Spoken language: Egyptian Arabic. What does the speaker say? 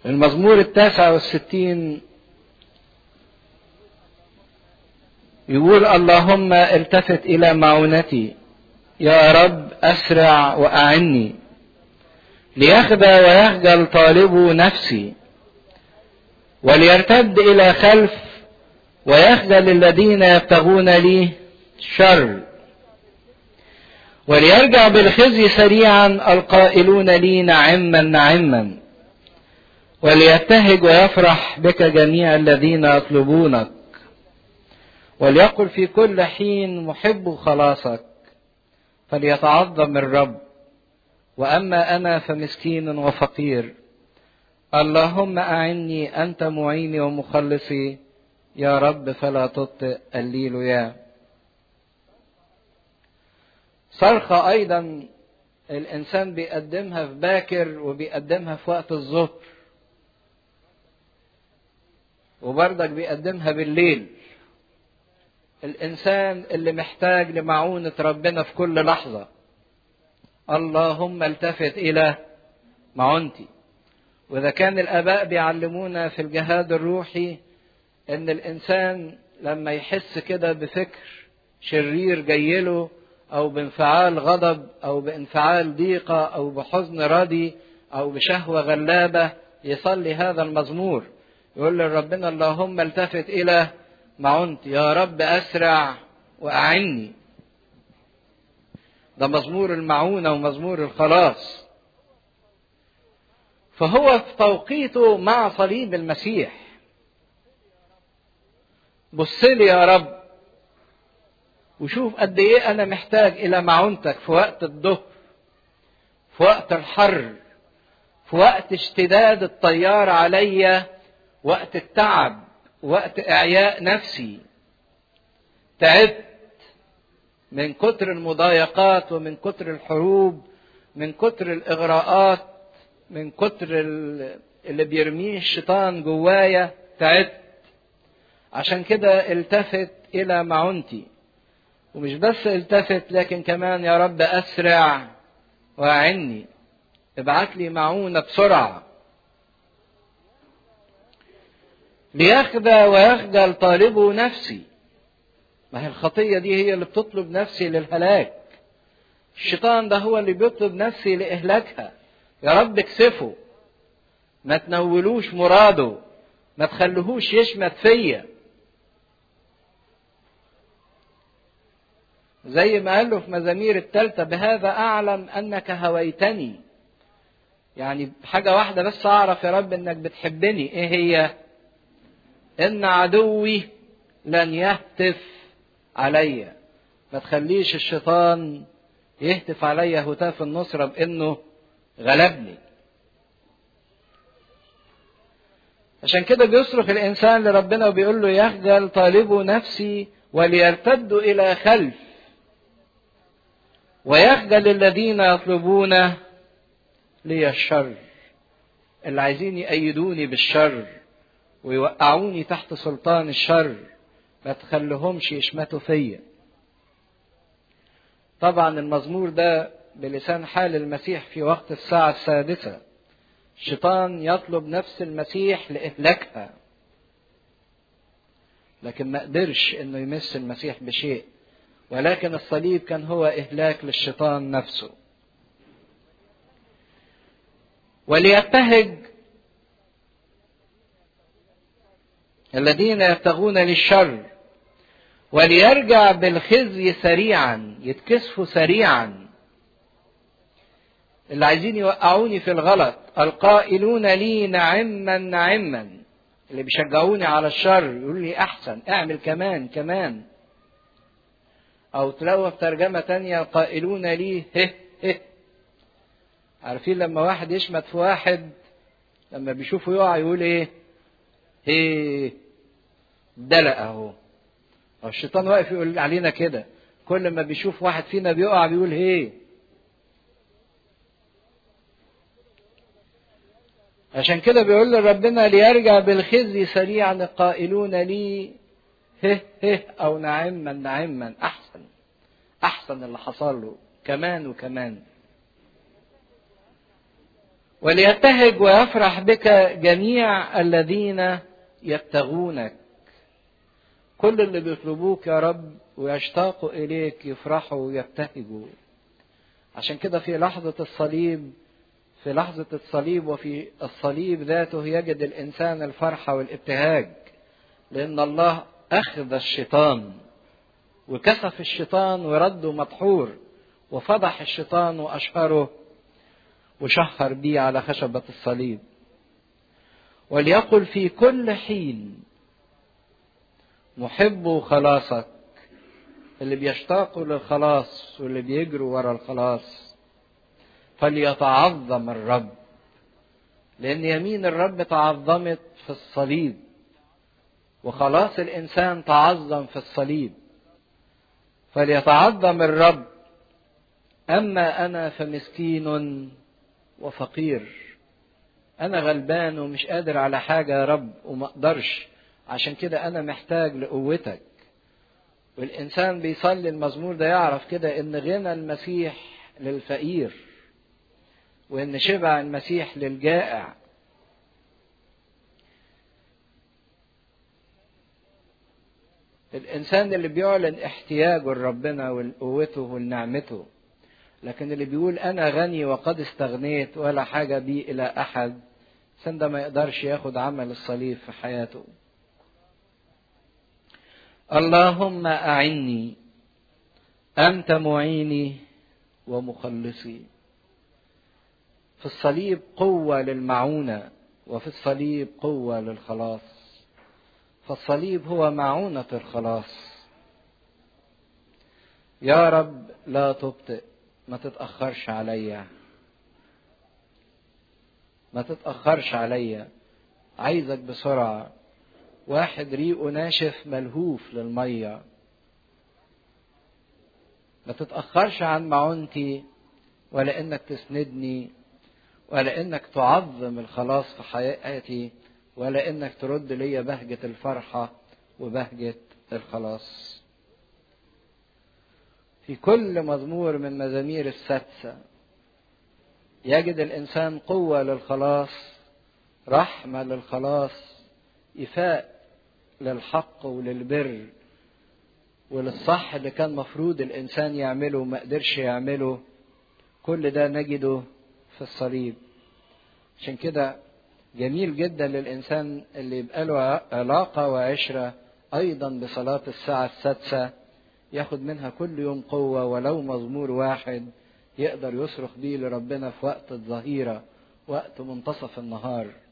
المزمور التاسع والستين يقول اللهم التفت إلى معونتي يا رب أسرع وأعني ليخدى ويخجل طالب نفسي وليرتد إلى خلف ويخجل الذين يبتغون لي شر وليرجع بالخزي سريعا القائلون لي نعما نعما وليبتهج ويفرح بك جميع الذين يطلبونك وليقل في كل حين محب خلاصك فليتعظم الرب واما انا فمسكين وفقير اللهم اعني انت معيني ومخلصي يا رب فلا تبطئ الليلويا صرخة أيضا الإنسان بيقدمها في باكر وبيقدمها في وقت الظهر وبرضك بيقدمها بالليل الإنسان اللي محتاج لمعونة ربنا في كل لحظة اللهم التفت إلى معونتي وإذا كان الآباء بيعلمونا في الجهاد الروحي إن الإنسان لما يحس كده بفكر شرير جايله أو بانفعال غضب أو بانفعال ضيقة أو بحزن ردي أو بشهوة غلابة يصلي هذا المزمور يقول لربنا اللهم التفت إلى معونتي يا رب أسرع وأعني ده مزمور المعونة ومزمور الخلاص فهو في توقيته مع صليب المسيح بص لي يا رب وشوف قد ايه انا محتاج الى معونتك في وقت الظهر في وقت الحر في وقت اشتداد الطيار عليا وقت التعب وقت اعياء نفسي تعبت من كتر المضايقات ومن كتر الحروب من كتر الاغراءات من كتر اللي بيرميه الشيطان جوايا تعبت عشان كده التفت الى معونتي ومش بس التفت لكن كمان يا رب اسرع واعني ابعت لي معونه بسرعه ليخدى ويخجل طالبه نفسي ما هي الخطيه دي هي اللي بتطلب نفسي للهلاك الشيطان ده هو اللي بيطلب نفسي لاهلاكها يا رب اكسفه ما تنولوش مراده ما تخليهوش يشمت فيا زي ما قال له في مزامير التالتة بهذا أعلم أنك هويتني يعني حاجة واحدة بس أعرف يا رب إنك بتحبني إيه هي؟ إن عدوي لن يهتف عليا ما تخليش الشيطان يهتف عليا هتاف النصرة بإنه غلبني عشان كده بيصرخ الإنسان لربنا وبيقول له يخجل طالبه نفسي وليرتد إلى خلف ويخجل الذين يطلبون لي الشر اللي عايزين يأيدوني بالشر ويوقعوني تحت سلطان الشر ما تخليهمش يشمتوا فيا طبعا المزمور ده بلسان حال المسيح في وقت الساعة السادسة الشيطان يطلب نفس المسيح لإهلاكها لكن ما قدرش انه يمس المسيح بشيء ولكن الصليب كان هو إهلاك للشيطان نفسه وليبتهج الذين يبتغون للشر وليرجع بالخزي سريعا يتكسفوا سريعا اللي عايزين يوقعوني في الغلط القائلون لي نعما نعما اللي بيشجعوني على الشر يقول لي احسن اعمل كمان كمان او تلاقوا في ترجمه تانية قائلون لي هه هه عارفين لما واحد يشمت في واحد لما بيشوفه يقع يقول ايه هي دلق اهو او الشيطان واقف يقول علينا كده كل ما بيشوف واحد فينا بيقع بيقول هي عشان كده بيقول لربنا ليرجع بالخزي سريعا القائلون لي هه هه او نعما نعما احسن احسن اللي حصل له كمان وكمان وليبتهج ويفرح بك جميع الذين يبتغونك كل اللي بيطلبوك يا رب ويشتاقوا اليك يفرحوا ويبتهجوا عشان كده في لحظة الصليب في لحظة الصليب وفي الصليب ذاته يجد الإنسان الفرحة والابتهاج لأن الله أخذ الشيطان وكسف الشيطان ورده مدحور وفضح الشيطان وأشهره وشهر بيه على خشبة الصليب وليقل في كل حين محب خلاصك اللي بيشتاقوا للخلاص واللي بيجروا ورا الخلاص فليتعظم الرب لأن يمين الرب تعظمت في الصليب وخلاص الإنسان تعظم في الصليب فليتعظم الرب أما أنا فمسكين وفقير أنا غلبان ومش قادر على حاجة يا رب وما أقدرش عشان كده أنا محتاج لقوتك والإنسان بيصلي المزمور ده يعرف كده إن غنى المسيح للفقير وإن شبع المسيح للجائع الإنسان اللي بيعلن احتياجه لربنا وقوته ولنعمته لكن اللي بيقول أنا غني وقد استغنيت ولا حاجة بي إلى أحد الإنسان ده ما يقدرش ياخد عمل الصليب في حياته اللهم أعني أنت معيني ومخلصي في الصليب قوة للمعونة وفي الصليب قوة للخلاص فالصليب هو معونة الخلاص يا رب لا تبطئ ما تتأخرش عليا ما تتأخرش عليا عايزك بسرعة واحد ريقه ناشف ملهوف للمية ما تتأخرش عن معونتي ولا انك تسندني ولا انك تعظم الخلاص في حياتي ولا انك ترد لي بهجة الفرحة وبهجة الخلاص في كل مزمور من مزامير السادسة يجد الإنسان قوة للخلاص رحمة للخلاص إفاء للحق وللبر وللصح اللي كان مفروض الإنسان يعمله وما قدرش يعمله كل ده نجده في الصليب عشان كده جميل جدا للإنسان اللي يبقى له علاقة وعشرة أيضا بصلاة الساعة السادسة ياخد منها كل يوم قوة ولو مزمور واحد يقدر يصرخ بيه لربنا في وقت الظهيرة وقت منتصف النهار